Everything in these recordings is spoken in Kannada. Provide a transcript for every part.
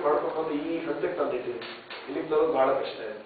ಮಾಡ್ಕೊಂಡು ಬಂದು ಈ ಹಂತಕ್ಕೆ ತಂದಿಟ್ಟಿದೆ ಇಲ್ಲಿಗೆ ತರೋದು ಬಹಳ ಕಷ್ಟ ಇದೆ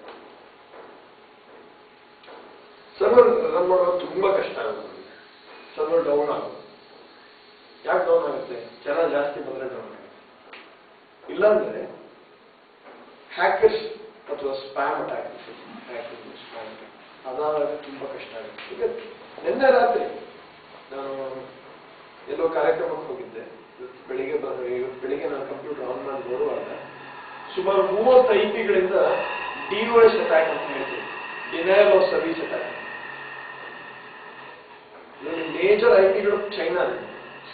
ಸರ್ವರ್ ರನ್ ಮಾಡೋದು ತುಂಬಾ ಕಷ್ಟ ಆಗುತ್ತೆ ಸರ್ವರ್ ಡೌನ್ ಆಗುತ್ತೆ ಯಾಕೆ ಡೌನ್ ಆಗುತ್ತೆ ಜನ ಜಾಸ್ತಿ ಬಂದ್ರೆ ಡೌನ್ ಆಗುತ್ತೆ ಇಲ್ಲಾಂದ್ರೆ ಹ್ಯಾಕರ್ಸ್ ಅಥವಾ ಸ್ಪ್ಯಾಮ್ ಅಟ್ಯಾಕ್ ಸ್ಪ್ಯಾಮ್ ಅಟ್ಯಾಕ್ ಅದಾದಾಗ ತುಂಬಾ ಕಷ್ಟ ಆಗುತ್ತೆ ಈಗ ನಿನ್ನೆ ರಾತ್ರಿ ನಾನು ಎಲ್ಲೋ ಕಾರ್ಯಕ್ರಮಕ್ಕೆ ಹೋಗಿದ್ದೆ ಇವತ್ತು ಬೆಳಿಗ್ಗೆ ಬಂದ ಇವತ್ತು ಬೆಳಿಗ್ಗೆ ನಾನು ಕಂಪ್ಯೂಟರ್ ಆನ್ ಮಾಡಿ ನೋಡುವಾಗ ಸುಮಾರು ಮೂವತ್ತು ಐ ಪಿಗಳಿಂದ ಡಿಒಎಸ್ ಅಟ್ಯಾಕ್ ಅಂತ ಹೇಳ್ತೀವಿ ಡಿನಯಲ್ ಆಫ್ ಸರ್ವಿಸ್ ಅಟ್ಯಾಕ್ ಇದರಲ್ಲಿ ಮೇಜರ್ ಐ ಪಿಗಳು ಚೈನಾದಲ್ಲಿ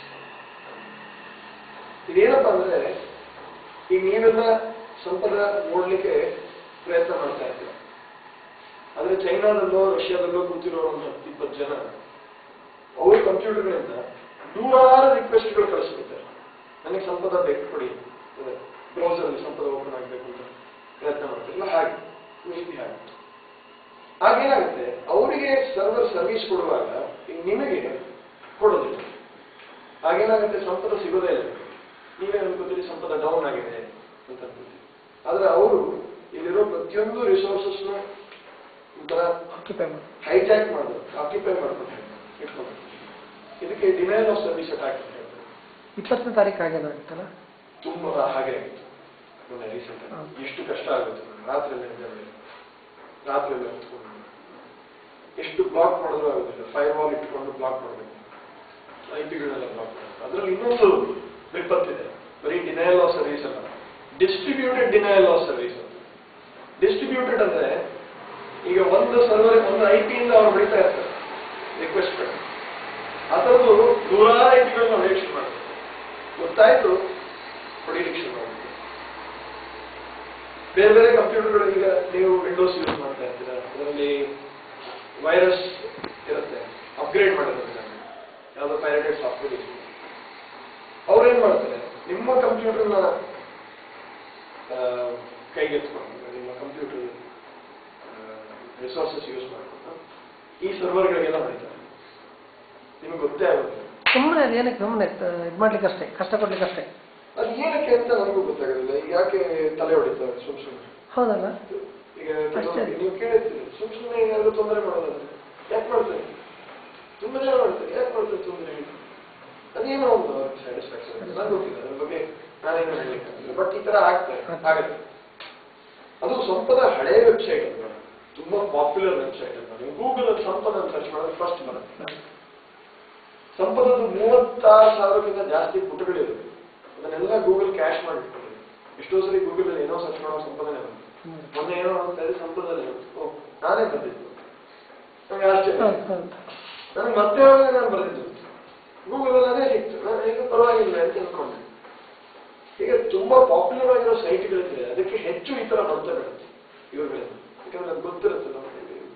ಇದೇನಪ್ಪ ಅಂದ್ರೆ ಈಗ ನೀವೆಲ್ಲ ಸಂಪದ ನೋಡ್ಲಿಕ್ಕೆ ಪ್ರಯತ್ನ ಮಾಡ್ತಾ ಇದ್ದೀರ ಆದ್ರೆ ಚೈನಾದಲ್ಲೋ ರಷ್ಯಾದಲ್ಲೋ ಕೂತಿರೋ ಒಂದು ಹತ್ತು ಇಪ್ಪತ್ತು ಜನ ಅವ್ರ ಕಂಪ್ಯೂಟರ್ಗಳಿಂದ ನೂರಾರು ರಿಕ್ವೆಸ್ಟ್ಗಳು ಕಳಿಸ್ಬಿಡ್ತಾರೆ ನನಗೆ ಸಂಪದ ಬೇಕು ಕೊಡಿ ಬ್ರೌಸರ್ ಸಂಪದ ಓಪನ್ ಆಗಬೇಕು ಅಂತ ಪ್ರಯತ್ನ ಮಾಡ್ತಿರಲ್ಲ ಹಾಗೆ ಈ ರೀತಿ ಹಾಗೆ ಆಗೇನಾಗುತ್ತೆ ಅವರಿಗೆ ಸರ್ವರ್ ಸರ್ವಿಸ್ ಕೊಡುವಾಗ ಈಗ ನಿಮಗೆ ಕೊಡೋದಿಲ್ಲ ಆಗೇನಾಗುತ್ತೆ ಸಂಪದ ಸಿಗೋದೇ ಇಲ್ಲ ನೀವೇ ಅನ್ಕೋತೀರಿ ಸಂಪದ ಡೌನ್ ಆಗಿದೆ ಅಂತ ಅನ್ಕೋತೀರಿ ಆದ್ರೆ ಅವರು ಇಲ್ಲಿರೋ ಪ್ರತಿಯೊಂದು ರಿಸೋರ್ಸಸ್ನ ಒಂಥರ ಆಕ್ಯುಪೈ ಮಾಡಿ ಹೈಜಾಕ್ ಮಾಡೋದು ಆಕ್ಯುಪೈ ಮಾಡ್ಕೊಂಡು ಇಟ್ಕೊಂಡು ಇದಕ್ಕೆ ಡಿನೈಲ್ ಆಫ್ ಸರ್ವಿಸ್ ಅಟ್ಯಾಕ್ ಅಂತ ಹೇಳ್ತಾರೆ ಇಪ್ಪತ್ತನೇ ತಾರೀಕು ಆಗೇನಾಗಿತ್ತಲ್ಲ ತುಂಬಾ ಹಾಗೆ ಆಗಿತ್ತು ಮೊನ್ನೆ ರೀಸೆಂಟ್ ಹಾ. ಎಷ್ಟು ಕಷ್ಟ ಆಗುತ್ತೆ ನನಗೆ. ರಾತ್ರಿ ಎಲ್ಲ ನಿದ್ದೆ ಮಾಡಿಲ್ಲ. ರಾತ್ರಿ ಎಲ್ಲ ಕುತ್ಕೊಂಡು ಎಷ್ಟು ಬ್ಲಾಕ್ ಮಾಡಿದ್ರು ಆಗುದಿಲ್ಲ ಫೈರ್ ವಾಲ್ ಇಟ್ಕೊಂಡು ಬ್ಲಾಕ್ ಮಾಡಬೇಕು ಐ ಪಿಗಳೆಲ್ಲ ಬ್ಲಾಕ್ ಮಾಡಬೇಕು ಅದರಲ್ಲಿ ಇನ್ನೊಂದು ವಿಪತ್ತಿದೆ ಬರೀ ಡಿನಯಲ್ ಆಫ್ ಸರ್ವಿಸ್ ಅಲ್ಲ ಡಿಸ್ಟ್ರಿಬ್ಯೂಟೆಡ್ ಡಿನಯಲ್ ಆಫ್ ಸರ್ವಿಸ್ ಅಂತ ಡಿಸ್ಟ್ರಿಬ್ಯೂಟೆಡ್ ಅಂದ್ರೆ ಈಗ ಒಂದು ಸರ್ವರ್ ಒಂದು ಐ ಪಿಯಿಂದ ಅವ್ರು ಹೊಡಿತಾ ಇರ್ತಾರೆ ರಿಕ್ವೆಸ್ಟ್ ಅದರದ್ದು ನೂರಾರು ಐ ಪಿಗಳನ್ನ ಹೊಡೆಯಕ್ಕೆ ಶುರು ಮಾಡ್ತಾರೆ ಗೊತ್ತಾಯ್ತು ಹೊಡಿಲಿಕ್ಕೆ ಶುರು ಮಾಡ್ತಾರೆ ಬೇರೆ ಬೇರೆ ಕಂಪ್ಯೂಟರ್ಗಳು ಈಗ ನೀವು ವಿಂಡೋಸ್ ಯೂಸ್ ಮಾಡ್ತಾ ಇರ್ತೀರ ಅದರಲ್ಲಿ ವೈರಸ್ ಇರುತ್ತೆ ಅಪ್ಗ್ರೇಡ್ ಮಾಡಿರುತ್ತೆ ಯಾವುದೋ ಪೈರೇಟೆಡ್ ಸಾಫ್ಟ್ವೇರ್ ಯೂಸ್ ಅವ್ರೇನ್ ಮಾಡ್ತಾರೆ ನಿಮ್ಮ ಕಂಪ್ಯೂಟರ್ನ ಕೈಗೆತ್ಕೊಂಡು ನಿಮ್ಮ ಕಂಪ್ಯೂಟರ್ ರಿಸೋರ್ಸಸ್ ಯೂಸ್ ಮಾಡ್ಕೊಂಡು ಈ ಸರ್ವರ್ಗಳಿಗೆಲ್ಲ ಹೊಡಿತಾರೆ ನಿಮ್ಗೆ ಗೊತ್ತೇ ಆಗುತ್ತೆ ಸುಮ್ಮನೆ ಅದು ಏನಕ್ಕೆ ಸುಮ್ಮನೆ ಇದು ಮಾಡ್ಲಿಕ್ಕೆ ಅಷ್ಟೇ ಕಷ್ಟ ಕೊಡ್ಲಿಕ್ಕೆ ಅಷ್ಟೇ ಅದು ಏನಕ್ಕೆ ಅಂತ ನನಗೂ ಗೊತ್ತಾಗೋದಿಲ್ಲ ಈಗ ಯಾಕೆ ತಲೆ ಹೊಡಿತಾರೆ ಸುಮ್ ಸುಮ್ಮನೆ ಹೌದಲ್ಲ ಈಗ ಕೆಲವ್ರು ಅಷ್ಟೇ. ನೀವು ಕೇಳಿರ್ತೀರಿ ಸುಮ್ ಸುಮ್ಮನೆ ಏನಾದ್ರು ತೊಂದರೆ ಮಾಡೋದಾದ್ರೆ ಯಾಕೆ ಮಾಡ್ತಾರೆ ತುಂಬಾ ಜನ ಮಾಡ್ತಾರೆ ಯಾಕೆ ಮಾಡ್ತಾರೆ ತೊಂದರೆ ಅದೇನೋ ಒಂದು ಸ್ಯಾಟಿಸ್ಫ್ಯಾಕ್ಷನ್ ನನಗೆ ಗೊತ್ತಿಲ್ಲ ಅದ್ರ ಬಗ್ಗೆ ನಾನೇನು ಹೇಳಲಿಕ್ಕೆ ಬಟ್ ಈ ತರ ಆಗ್ತಾರೆ ಆಗತ್ತೆ ಅದು ಸಂಪದ ಹಳೆ ವೆಬ್ಸೈಟ್ ಅಲ್ವಾ ತುಂಬಾ ಪಾಪ್ಯುಲರ್ ವೆಬ್ಸೈಟ್ ಅಲ್ವಾ ನೀವು ಗೂಗಲ್ ಅಲ್ಲಿ ಸಂಪದ ಸರ್ಚ್ ಮಾಡಿದ್ರೆ ಫಸ್ಟ್ ಬರುತ್ತೆ ಸಂಪದದ್ದು ಮೂವತ್ತಾರು ಸಾವಿರಕ್ಕಿಂತ ಜಾಸ್ತಿ ಪುಟಗಳಿವೆ ಅದನ್ನೆಲ್ಲ ಗೂಗಲ್ ಕ್ಯಾಶ್ ಮಾಡಿಟ್ಕೊಂಡಿದೆ ಎಷ್ಟೋ ಸರಿ ಗೂಗಲ್ ಅಲ್ಲಿ ಏನೋ ಸರ್ಚ್ ಮಾಡೋ ಸಂಪದನೆ ಬಂತು ಹ್ಮ್. ಮೊನ್ನೆ ಏನೋ ಅಂತ ಹೇಳಿ ಸಂಪದಲ್ಲಿ ಬಂತು. ಓ ನಾನೇ ಬಂದಿದ್ದು ನನಗೆ ಆಶ್ಚರ್ಯ ಹೌದು, ಹೌದು. ನನಗೆ ಮತ್ತೆ ಯಾವಾಗ ನಾನು ಬರೆದಿದ್ದು ಗೂಗಲ್ ಅಲ್ಲಿ ಅದೇ ಸಿಕ್ತು ನಾನು ಈಗ ಪರವಾಗಿಲ್ಲ ಅಂತ ತಿಳ್ಕೊಂಡೆ ಈಗ ತುಂಬಾ ಪಾಪ್ಯುಲರ್ ಆಗಿರೋ ಸೈಟ್ಗಳಿದೆ ಅದಕ್ಕೆ ಹೆಚ್ಚು ಈ ತರ ಬರ್ತಾ ಬಿಡುತ್ತೆ ಇವುಗಳಿಂದ ಯಾಕಂದ್ರೆ ಅದು ಗೊತ್ತಿರುತ್ತೆ ನಮಗೆ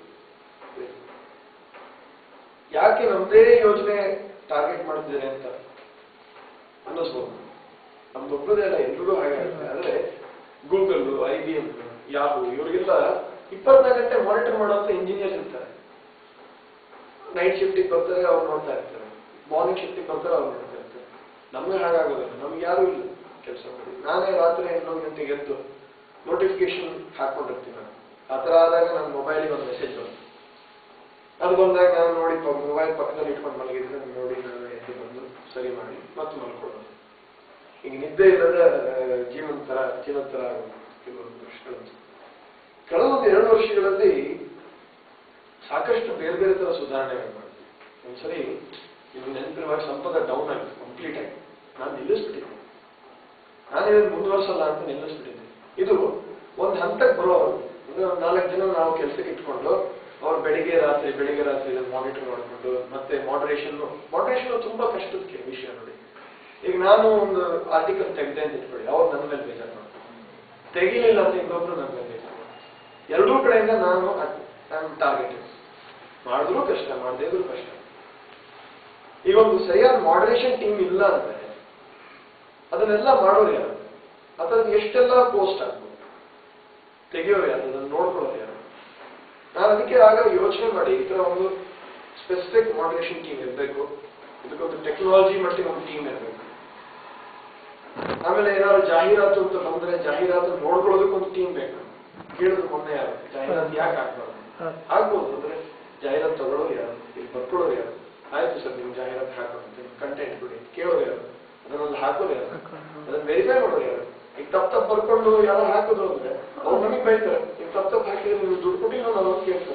ಯಾಕೆ ನಮ್ದೇ ಯೋಜನೆ ಟಾರ್ಗೆಟ್ ಮಾಡ್ತಿದ್ದಾರೆ ಅಂತ ಅನ್ನಿಸ್ಬೋದು ನಮ್ದೊಬ್ಬರದೇ ಅಲ್ಲ ಎಲ್ರಿಗೂ ಹಾಗೆ ಆಗುತ್ತೆ ಆದ್ರೆ Google I B M Yahoo ಇವರಿಗೆಲ್ಲ ಇಪ್ಪತ್ನಾಲ್ಕು ಗಂಟೆ ಮಾನಿಟರ್ ಮಾಡುವಂತ ಇಂಜಿನಿಯರ್ಸ್ ಇರ್ತಾರೆ ನೈಟ್ ಶಿಫ್ಟಿಗೆ ಬರ್ತಾರೆ ಅವ್ರು ನೋಡ್ತಾ ಇರ್ತಾರೆ ಮಾರ್ನಿಂಗ್ ಶಿಫ್ಟಿಗೆ ಬರ್ತಾರೆ ಅವ್ರು ನೋಡ್ತಾ ಇರ್ತಾರೆ ನಮ್ಗೆ ಹಾಗಾಗೋದಿಲ್ಲ ನಮ್ಗೆ ಯಾರು ಇಲ್ಲ ಕೆಲಸ ಮಾಡಿ ನಾನೇ ರಾತ್ರಿ ಹನ್ನೊಂದು ಗಂಟೆಗೆ ಎದ್ದು ನೋಟಿಫಿಕೇಶನ್ ಹಾಕೊಂಡಿರ್ತೀನಿ ನಾನು ಆ ಥರ ಆದಾಗ ನನ್ನ ಮೊಬೈಲಿಗೆ ಒಂದು ಮೆಸೇಜ್ ಬರುತ್ತೆ ಅದು ಬಂದಾಗ ನಾನು ನೋಡಿ ಮೊಬೈಲ್ ಪಕ್ಕದಲ್ಲಿ ಇಟ್ಕೊಂಡು ಮಲಗಿದ್ರೆ ನಾನು ನೋಡಿ ನಾನು ಎದ್ದು ಬಂದು ಸರಿ ಮಾಡಿ ಮತ್ತೆ ಮಲ್ಕೊಳ್ಳೋದು ಈಗ ನಿದ್ದೆ ಇಲ್ಲದ ಆ, ಜೀವನ ತರ ಜೀವನ ತರ ಆಗೋದು ಕೆಲವೊಂದು ವರ್ಷಗಳಂತೂ ಕಳೆದ ಒಂದು ಎರಡು ವರ್ಷಗಳಲ್ಲಿ ಸಾಕಷ್ಟು ಬೇರೆ ಬೇರೆ ತರ ಸುಧಾರಣೆಗಳು ಮಾಡಿದ್ವಿ ಒಂದ್ಸರಿ ನಿಮ್ಗೆ ನೆನಪಿರುವಾಗ ಸಂಪದ ಡೌನ್ ಆಗಿದೆ ಕಂಪ್ಲೀಟ್ ಆಗಿ ನಾನು ನಿಲ್ಲಿಸ್ಬಿಟ್ಟಿದ್ದೆ ನಾನು ಇದನ್ನು ಮುಂದುವರ್ಸಲ್ಲ ಅಂತ ನಿಲ್ಲಿಸ್ಬಿಟ್ಟಿದ್ದೆ ಇದು ಒಂದು ಹಂತಕ್ಕೆ ಬರೋವರೆಗೂ ಅಂದ್ರೆ ಒಂದು ನಾಲ್ಕು ಜನ ನಾವು ಕೆಲಸಕ್ಕೆ ಇಟ್ಕೊಂಡು ಅವ್ರು ಬೆಳಿಗ್ಗೆ ರಾತ್ರಿ ಬೆಳಿಗ್ಗೆ ರಾತ್ರಿ ಇದನ್ನು ಮಾನಿಟರ್ ಮಾಡಿಕೊಂಡು ಮತ್ತೆ ಮಾಡರೇಷನ್ ಮಾಡರೇಷನ್ ತುಂಬಾ ಕಷ್ಟದ ಕೆ- ವಿಷಯ ನೋಡಿ ಈಗ ನಾನು ಒಂದು ಆರ್ಟಿಕಲ್ ತೆಗೆದೆ ಅಂತ ಇಟ್ಕೊಳ್ಳಿ ಅವ್ರು ನನ್ನ ಮೇಲೆ ಬೇಜಾರು ಮಾಡ್ತಾರೆ ತೆಗಿಲಿಲ್ಲ ಅಂತ ಇನ್ನೊಬ್ರು ನನ್ನ ಮೇಲೆ ಬೇಜಾರು ಮಾಡ್ತಾರೆ. ಎರಡೂ ಕಡೆಯಿಂದ ನಾನು ಟಾರ್ಗೆಟ್ ಮಾಡಿದ್ರು ಕಷ್ಟ ಮಾಡದೇ ಇದ್ರು ಕಷ್ಟ ಈಗ ಒಂದು ಸರಿಯಾದ ಮಾಡರೇಷನ್ ಟೀಮ್ ಇಲ್ಲ ಅಂದ್ರೆ ಅದನ್ನೆಲ್ಲ ಮಾಡೋರು ಯಾರು ಅದ್ರದ್ದು ಎಷ್ಟೆಲ್ಲ ಪೋಸ್ಟ್ ಆಗ್ಬೋದು ತೆಗಿಯೋರು ಯಾರು ಅದನ್ನು ನೋಡ್ಕೊಳ್ಳೋರು ಯಾರು ನಾನು ಅದಕ್ಕೆ ಆಗ ಯೋಚನೆ ಮಾಡಿ ಈ ತರ ಒಂದು ಸ್ಪೆಸಿಫಿಕ್ ಮಾಡರೇಷನ್ ಟೀಮ್ ಇರಬೇಕು ಇದಕ್ಕೊಂದು ಟೆಕ್ನಾಲಜಿ ಮಟ್ಟಿಗೆ ಒಂದು ಟೀಮ್ ಇರಬೇಕು ಆಮೇಲೆ ಏನಾದ್ರು ಜಾಹೀರಾತು ಅಂತ ಬಂದ್ರೆ ಜಾಹೀರಾತು ನೋಡ್ಕೊಳ್ಳೋದಕ್ಕೆ ಒಂದು ಟೀಮ್ ಬೇಕು ಕೇಳಿದ್ರು ಮೊನ್ನೆ ಯಾರು ಜಾಹೀರಾತು ಯಾಕೆ ಹಾಕ್ಬಾರ್ದು ಹೌದು. ಆಗ್ಬೋದು ಅಂದ್ರೆ ಜಾಹೀರಾತು ತಗೊಳ್ಳೋರು ಯಾರು ಇಲ್ಲಿ ಬರ್ಕೊಳ್ಳೋರು ಯಾರು ಆಯ್ತು ಸರ್ ನಿಮ್ ಜಾಹೀರಾತು ಹಾಕೋಂತೆ ಕಂಟೆಂಟ್ ಕೊಡಿ ಕೇಳೋರು ಯಾರು ಅದನ್ನಲ್ಲಿ ಹಾಕೋರು ಯಾರು ಅದನ್ನ ವೆರಿಫೈ ಮಾಡೋರು ಯಾರು ಈಗ ತಪ್ಪ ತಪ್ಪು ಬರ್ಕೊಂಡು ಯಾರು ಹಾಕಿದ್ರು ಅಂದ್ರೆ ಅವ್ರು ನಮಗೆ ಬೈತಾರೆ ಈಗ ತಪ್ಪ ತಪ್ಪು ಹಾಕಿದ್ರೆ ನೀವು ದುಡ್ಡು ಕೊಟ್ಟಿಲ್ಲ ನಾವು ಅವ್ರು ಕೇಳ್ತಾರೆ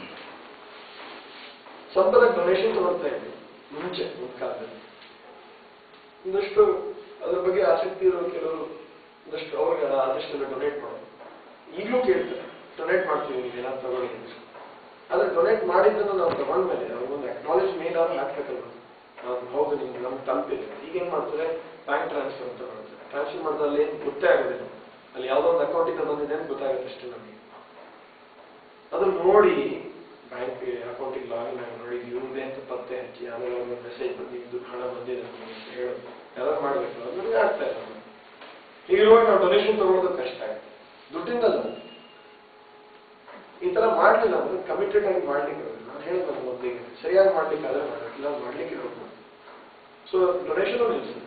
ಸಂಪದ ಡೊನೇಷನ್ ತಗೊಳ್ತಾ ಇದ್ವಿ ಮುಂಚೆ ಒಂದು ಕಾಲದಲ್ಲಿ ಒಂದಷ್ಟು ಅದ್ರ ಬಗ್ಗೆ ಆಸಕ್ತಿ ಇರೋ ಕೆಲವರು ಒಂದಷ್ಟು ಅವ್ರಿಗೆ ಆದಷ್ಟೆಲ್ಲ ಡೊನೇಟ್ ಮಾಡೋದು ಈಗಲೂ ಕೇಳ್ತಾರೆ ಡೊನೇಟ್ ಮಾಡ್ತೀವಿ ನೀವು ಏನಾದ್ರು ತಗೊಳ್ಳಿ ಅಂತ. ಆದ್ರೆ ಡೊನೇಟ್ ಮಾಡಿದ್ದನ್ನು ನಾವು ತಗೊಂಡ್ಮೇಲೆ ಅವ್ರಿಗೊಂದು ಅಕ್ನಾಲೇಜ್ ಮೇಲ್ ಆದ್ರೂ ಹಾಕ್ಬೇಕಲ್ವ ನಾವು ಹೌದು ನಿಮ್ಗೆ ನಮ್ಗೆ ತಲುಪಿದೆ ಈಗ ಏನ್ ಮಾಡ್ತಾರೆ ಬ್ಯಾಂಕ್ ಟ್ರಾನ್ಸ್ಫರ್ ಅಂತ ಮಾಡ್ತಾರೆ ಟ್ರಾನ್ಸ್ಫರ್ ಮಾಡಿದ್ರೆ ಏನು ಗೊತ್ತೇ ಆಗೋದಿಲ್ಲ ಅಲ್ಲಿ ಯಾವುದೋ ಒಂದು ಅಕೌಂಟಿಂದ ಬಂದಿದೆ ಅಂತ ಗೊತ್ತಾಗುತ್ತೆ ಅಷ್ಟೇ ನಮಗೆ ಅದನ್ನ ನೋಡಿ ಬ್ಯಾಂಕ್ ಅಕೌಂಟಿಗೆ ಲಾಗಿನ್ ಆಗಿ ನೋಡಿ ಇವ್ರದೇ ಅಂತ ಪತ್ತೆ ಹಚ್ಚಿ ಆಮೇಲೆ ಒಂದು ಮೆಸೇಜ್ ಬಂದು ಇದು ಹಣ ಬಂದಿದೆ ನಮಗೆ ಅಂತ ಹೇಳೋದು ಎಲ್ಲ ಮಾಡಬೇಕು ಅದು ನಮಗೆ ಆಗ್ತಾ ಇಲ್ಲ ಹೀಗಿರುವಾಗ ನಾವು ಡೊನೇಷನ್ ತಗೊಳ್ಳೋದು ಕಷ್ಟ ಆಗುತ್ತೆ ದುಡ್ಡಿಂದಲ್ಲ ಈ ತರ ಮಾಡ್ಲಿಲ್ಲ ಅಂದ್ರೆ ಕಮಿಟೆಡ್ ಆಗಿ ಮಾಡ್ಲಿಕ್ಕೆ ಇರೋದು ನಾನು ಹೇಳಿದ ಮೊದಲಿಗೆ ಸರಿಯಾಗಿ ಮಾಡ್ಲಿಕ್ಕೆ ಆದ್ರೆ ಮಾಡ್ಬೇಕು ಇಲ್ಲ ಮಾಡ್ಲಿಕ್ಕೆ ಇರೋದು ಸೊ ಡೊನೇಷನ್ ನಿಲ್ಸುತ್ತೆ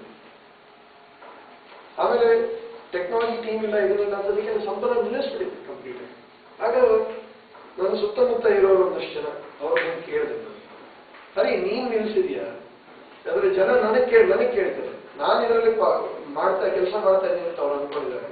ಆಮೇಲೆ ಟೆಕ್ನಾಲಜಿ ಟೀಮ್ ಇಲ್ಲ ಇದನ್ನಿಲ್ಲ ಅಂತದಕ್ಕೆ ಸಂಪದ ನಿಲ್ಲಿಸ್ಬಿಟ್ಟಿದೆ ಕಂಪ್ಲೀಟ್ ಆಗಿ ಆಗ ನನ್ನ ಸುತ್ತಮುತ್ತ ಇರೋರು ಒಂದಷ್ಟು ಜನ ಅವ್ರನ್ನ ಕೇಳಿದೆ ನಾನು ಸರಿ ನೀನ್ ನಿಲ್ಸಿದ್ಯಾ ಅಂದ್ರೆ ಜನ ನನಗೆ ಕೇಳಿ ನನಗೆ ಕೇಳ್ತಾರೆ ನಾನು ಇದರಲ್ಲಿ ಮಾಡ್ತಾ ಕೆಲಸ ಮಾಡ್ತಾ ಇದ್ದೀನಿ ಅಂತ ಅವ್ರು ಅನ್ಕೊಂಡಿದ್ದಾರೆ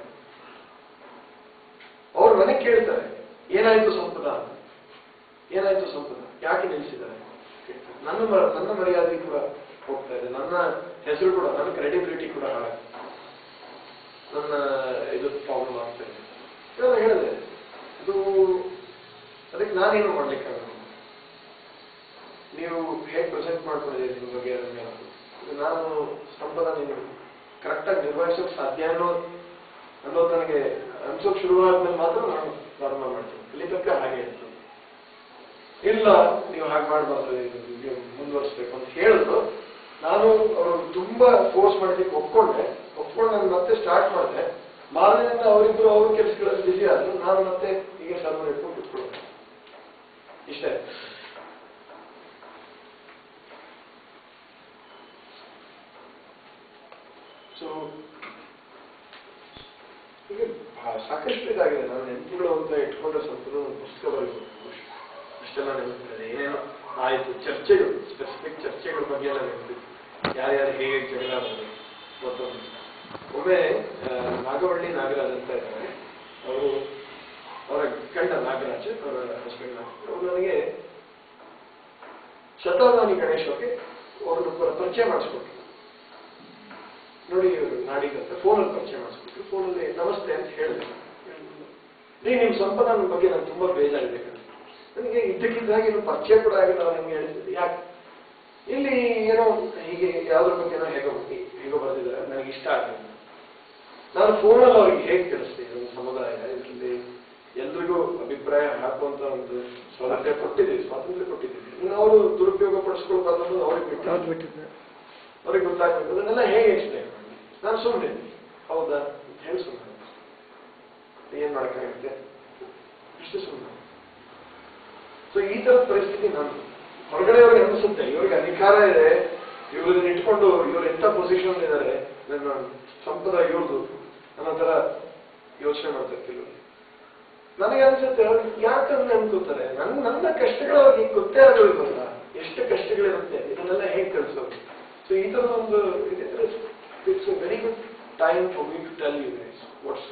ಅವ್ರು ನನಗೆ ಕೇಳ್ತಾರೆ ಏನಾಯ್ತು ಸಂಪದ ಅಂತ ಏನಾಯ್ತು ಸಂಪದ ಯಾಕೆ ನಿಲ್ಲಿಸಿದ್ದಾರೆ ಕೇಳ್ತಾರೆ. ನನ್ನ ಮ- ನನ್ನ ಮರ್ಯಾದೆ ಕೂಡ ಹೋಗ್ತಾ ಇದೆ ನನ್ನ ಹೆಸರು ಕೂಡ ನನ್ನ ಕ್ರೆಡಿಬಿಲಿಟಿ ಕೂಡ ಹಾಳಾಗ್ತದೆ ನನ್ನ ಇದು ಪ್ರಾಬ್ಲಮ್ ಆಗ್ತಾ ಇದೆ ಇದೆಲ್ಲ ಹೇಳಿದೆ ಇದು ಅದಕ್ಕೆ ನಾನೇನು ಮಾಡ್ಲಿಕ್ಕಾಗಲ್ಲ ನೀವು ಹೇಗೆ ಪ್ರೆಸೆಂಟ್ ಮಾಡ್ಕೊಂಡಿದ್ದೀರಿ ನಿಮ್ಮ ಬಗ್ಗೆ ಅದನ್ನ ಹೇಳೋದು. ಇದು ನಾನು ಸಂಪದ ನೀವು ಕರೆಕ್ಟಾಗಿ ನಿರ್ವಹಿಸೋಕೆ ಸಾಧ್ಯ ಅನ್ನೋ ಅನ್ನೋದು ನನಗೆ ಅನ್ಸೋಕ್ ಶುರುವಾದ್ಮೇಲೆ ಮಾತ್ರ ನಾನು ಪ್ರಾರಂಭ ಮಾಡ್ತೀನಿ ಇಲ್ಲಿ ತನಕ ಹಾಗೆ ಇರ್ತದೆ ಇಲ್ಲ ನೀವು ಹಾಗೆ ಮಾಡಬಾರ್ದು ನೀವು ಮುಂದುವರಿಸ್ಬೇಕು ಅಂತ ಹೇಳಿದ್ರು ನಾನು ಅವರು ತುಂಬಾ ಫೋರ್ಸ್ ಮಾಡೋದಕ್ಕೆ ಒಪ್ಕೊಂಡೆ ಒಪ್ಕೊಂಡು ನಾನು ಮತ್ತೆ ಸ್ಟಾರ್ಟ್ ಮಾಡಿದೆ ಮಾರನೆಯಿಂದ ಅವರಿಬ್ರು ಅವ್ರ ಕೆಲಸಗಳಲ್ಲಿ ಬಿಸಿ ಆದ್ರು ನಾನು ಮತ್ತೆ ಹೀಗೆ ಸರ್ವರ್ ಇಟ್ಕೊಂಡು ಕುತ್ಕೊಳ್ಳೋದು ಇಷ್ಟೇ ಸೊ ಹೀಗೆ ಬಹಳ ಸಾಕಷ್ಟು ಇದಾಗಿದೆ ನಾನು ನೆನಪುಗಳು ಅಂತ ಇಟ್ಕೊಂಡ್ರೆ ಸ್ವಲ್ಪ ಒಂದು ಪುಸ್ತಕ ಬರೀಬೇಕು ಅಷ್ಟೆಲ್ಲ ನೆನಪಿದೆ ಏನೇನೋ ಆಯ್ತು ಚರ್ಚೆಗಳು ಸ್ಪೆಸಿಫಿಕ್ ಚರ್ಚೆಗಳ ಬಗ್ಗೆ ಎಲ್ಲ ನೆನಪಿದೆ ಯಾರ್ಯಾರು ಹೇಗೆ ಜಗಳ ಆಡೋದು ಮತ್ತೊಂದು ಒಮ್ಮೆ ಆ, ನಾಗವಳ್ಳಿ ನಾಗರಾಜ್ ಅಂತ ಇದ್ದಾರೆ ಅವರು ಅವರ ಗಂಡ ನಾಗರಾಜ್ ಅವರ ಹಸ್ಬೆಂಡ್ ಅವರು ನನಗೆ ಶತಾವಧಾನಿ ಗಣೇಶಕ್ಕೆ ಅವ್ರನ್ನ ಪರಿಚಯ ಮಾಡಿಸ್ಕೊಟ್ರು ನೋಡಿ ಇವರು ನಾಡಿಗಂತ ಫೋನಲ್ಲಿ ಪರಿಚಯ ಮಾಡಿಸ್ಬಿಟ್ಟು ಫೋನಲ್ಲಿ ನಮಸ್ತೆ ಅಂತ ಹೇಳಿದೆ ನೀ ನಿಮ್ಮ ಸಂಪದನ ಬಗ್ಗೆ ನಾನು ತುಂಬಾ ಬೇಜಾರಿದೆ ಕಣೆ. ನನಗೆ ಇದ್ದಕ್ಕಿದ್ದಾಗೆ ಏನು ಪರಿಚಯ ಕೂಡ ಆಗಿಲ್ಲ ಅವ್ರು ನಿಮ್ಗೆ ಹೇಳಿದ್ದೆ ಯಾಕೆ ಇಲ್ಲಿ ಏನೋ ಹೀಗೆ ಯಾವ್ದ್ರ ಬಗ್ಗೆ ಏನೋ ಹೇಗೋ ಹೇಗೋ ಬರೆದಿದ್ದಾರೆ ನನಗೆ ಇಷ್ಟ ಆಗಿಲ್ಲ ನಾನು ಫೋನಲ್ಲಿ ಅವ್ರಿಗೆ ಹೇಗೆ ತಿಳಿಸ್ತೀನಿ ಒಂದು ಸಮುದಾಯ ಇದರಲ್ಲಿ ಎಲ್ರಿಗೂ ಅಭಿಪ್ರಾಯ ಹಾಕುವಂತ ಒಂದು ಸೌಲಭ್ಯ ಕೊಟ್ಟಿದ್ದೀವಿ ಸ್ವಾತಂತ್ರ್ಯ ಕೊಟ್ಟಿದ್ದೀವಿ ಇನ್ನು ಅವರು ದುರುಪಯೋಗ ಪಡಿಸ್ಕೊಳ್ಬಾರ್ದು ಅನ್ನೋದು ಅವ್ರಿಗೆ ಬಿಟ್ಟು ಯಾವ್ದು ಬಿಟ್ಟಿದ್ದೆ ಅವ್ರಿಗೆ ಗೊತ್ತಾಗ್ಬೇಕು ಅದನ್ನೆಲ್ಲ ಹೇಗೆ ಎಕ್ಸ್ಪ್ಲೈನ್ ಮಾಡಿ ನಾನು ಸುಮ್ಮನೆ ಹೌದಾ ಅಂತ ಹೇಳಿ ಸುಮ್ಮನೆ ಏನ್ ಮಾಡಕ್ಕಾಗುತ್ತೆ ಇಷ್ಟು ಸುಮ್ಮನೆ ಸೊ ಈ ತರದ ಪರಿಸ್ಥಿತಿ ನಾನು ಹೊರಗಡೆ ಅವ್ರಿಗೆ ಅನಿಸುತ್ತೆ ಇವ್ರಿಗೆ ಅಧಿಕಾರ ಇದೆ ಇವ್ರನ್ನ ಇಟ್ಕೊಂಡು ಇವ್ರು ಎಂತ ಪೊಸಿಷನ್ ಇದ್ದಾರೆ ನನ್ನ ಸಂಪದ ಇವ್ರದು ಅನ್ನೋ ತರ ಯೋಚನೆ ಮಾಡ್ತಾರೆ ಕೆಲವರು ನನಗೆ ಅನ್ಸುತ್ತೆ ಅವ್ರಿಗೆ ಯಾಕಂದ್ರೆ ಅನ್ಕೋತಾರೆ ನನ್ ನನ್ನ ಕಷ್ಟಗಳು ಅವ್ರಿಗೆ ಗೊತ್ತೇ ಆಗೋದಿಲ್ಲ ಎಷ್ಟು ಕಷ್ಟಗಳಿರುತ್ತೆ ಇದನ್ನೆಲ್ಲ ಹೇಗೆ ಕಳಿಸೋದು ಸೊ ಈ ತರ ಒಂದು ಇದಿದ್ರೆ it's a very good time for me to tell you guys what's